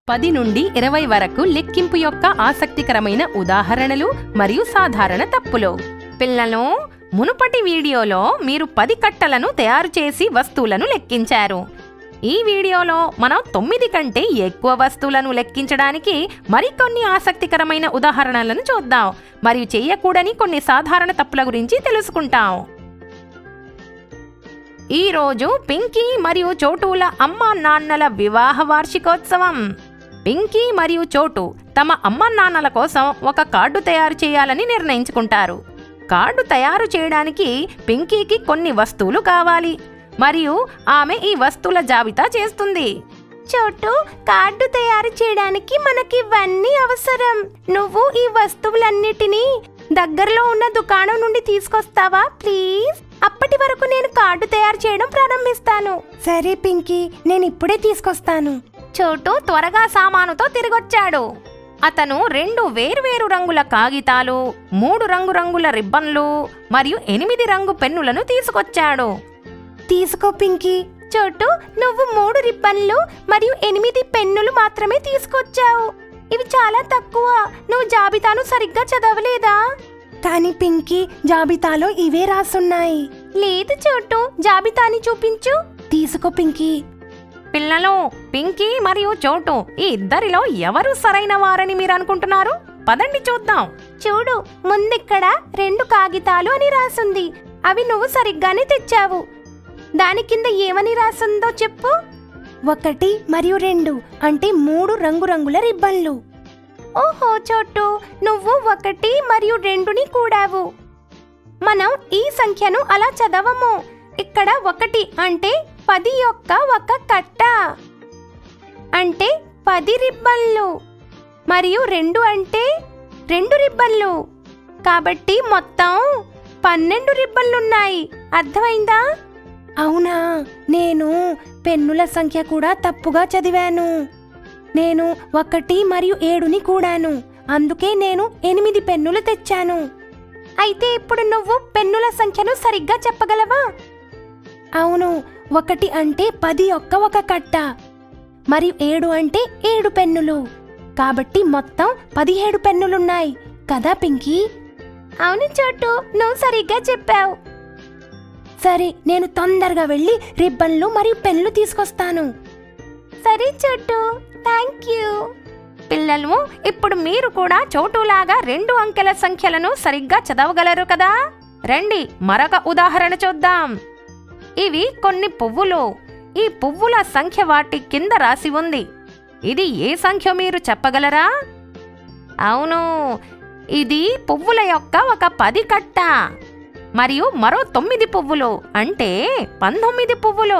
పది నుండి ఇరవై వరకు లెక్కింపు యొక్క ఆసక్తికరమైన ఉదాహరణలు మరియు సాధారణ తప్పులు పిల్లలు మునుపటి వీడియోలో మీరు పది కట్టలను తయారు చేసి వస్తువులను లెక్కించారు ఈ వీడియోలో మనం తొమ్మిది కంటే ఎక్కువ వస్తువులను లెక్కించడానికి మరికొన్ని ఆసక్తికరమైన ఉదాహరణలను చూద్దాం మరియు చేయకూడని కొన్ని సాధారణ తప్పుల గురించి తెలుసుకుంటాం ఈ రోజు పింకీ మరియు చోటుల అమ్మా నాన్నల వివాహ వార్షికోత్సవం పింకీ మరియు చోటు తమ అమ్మా నాన్నల కోసం ఒక కార్డు తయారు చేయాలని నిర్ణయించుకుంటారు కార్డు తయారు చేయడానికి పింకీకి కొన్ని వస్తువులు కావాలి మరియు ఆమె ఈ వస్తువుల జాబితా చేస్తుంది చోటు కార్డు తయారు చేయడానికి మనకి ఇవన్నీ అవసరం నువ్వు ఈ వస్తువులన్నిటినీ దగ్గరలో ఉన్న దుకాణం నుండి తీసుకొస్తావా ప్లీజ్ అప్పటి వరకు నేను కార్డు తయారు చేయడం ప్రారంభిస్తాను సరే పింకీ నేను ఇప్పుడే తీసుకొస్తాను చోటు త్వరగా సామానుతో తిరిగొచ్చాడు అతను రెండు వేర్వేరు రంగుల కాగితాలు మూడు రంగురంగుల రిబ్బన్లు మరియు ఎనిమిది రంగు పెన్నులను తీసుకొచ్చాడు తీసుకో పింకీ చోటు నువ్వు మూడు రిబ్బన్లు మరియు ఎనిమిది పెన్నులు మాత్రమే తీసుకొచ్చావు ఇవి చాలా తక్కువ నువ్వు జాబితాను సరిగ్గా చదవలేదా కానీ పింకీ జాబితాలో ఇవే రాసున్నాయి లేదు చోటు జాబితాని చూపించు తీసుకో పింకీ పిల్లలు పింకీ మరియు చోటు ఈ ఇద్దరిలో ఎవరు సరైన వారని మీరు అనుకుంటున్నారు పదండి చూద్దాం చూడు ముందిక్కడ రెండు కాగితాలు అని రాసుంది అవి నువ్వు సరిగ్గానే తెచ్చావు దాని కింద ఏమని రాసుందో చెప్పు ఒకటి మరియు రెండు అంటే మూడు రంగురంగుల రిబ్బన్లు ఓహో చోటు నువ్వు ఒకటి మరియు రెండుని కూడావు మనం ఈ సంఖ్యను అలా చదవము ఇక్కడ ఒకటి అంటే పది యొక్క ఒక కట్ట అంటే పది రిబ్బన్లు మరియు రెండు అంటే రెండు రిబ్బన్లు కాబట్టి మొత్తం పన్నెండు రిబ్బన్లున్నాయి అర్థమైందా అవునా నేను పెన్నుల సంఖ్య కూడా తప్పుగా చదివాను నేను ఒకటి మరియు ఏడుని కూడాను అందుకే నేను ఎనిమిది పెన్నులు తెచ్చాను అయితే ఇప్పుడు నువ్వు పెన్నుల సంఖ్యను సరిగ్గా చెప్పగలవా అవును ఒకటి అంటే పది యొక్క ఒక కట్ట మరియు ఏడు అంటే ఏడు పెన్నులు కాబట్టి మొత్తం పదిహేడు పెన్నులున్నాయి కదా పింకీ అవును చోటు నువ్వు సరిగ్గా చెప్పావు సరే నేను తొందరగా వెళ్ళి రిబ్బన్లు మరియు పెన్నులు తీసుకొస్తాను సరే చోటు థ్యాంక్ యూ పిల్లలు ఇప్పుడు మీరు కూడా చోటులాగా రెండు అంకెల సంఖ్యలను సరిగ్గా చదవగలరు కదా రండి మరొక ఉదాహరణ చూద్దాం ఇవి కొన్ని పువ్వులు ఈ పువ్వుల సంఖ్య వాటి కింద రాసి ఉంది ఇది ఏ సంఖ్య మీరు చెప్పగలరా అవును ఇది పువ్వుల యొక్క ఒక పది కట్ట మరియు మరో తొమ్మిది పువ్వులు అంటే పంతొమ్మిది పువ్వులు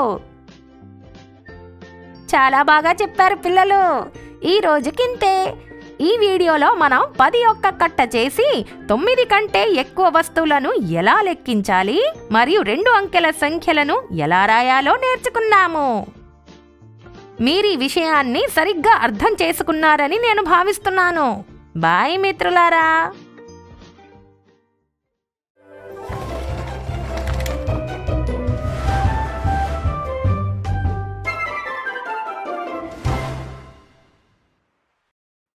చాలా బాగా చెప్పారు పిల్లలు ఈ రోజుకింతే ఈ వీడియోలో మనం పది ఒక్క కట్ట చేసి తొమ్మిది కంటే ఎక్కువ వస్తువులను ఎలా లెక్కించాలి మరియు రెండు అంకెల సంఖ్యలను ఎలా రాయాలో నేర్చుకున్నాము మీరు ఈ విషయాన్ని సరిగ్గా అర్థం చేసుకున్నారని నేను భావిస్తున్నాను బాయ్ మిత్రులారా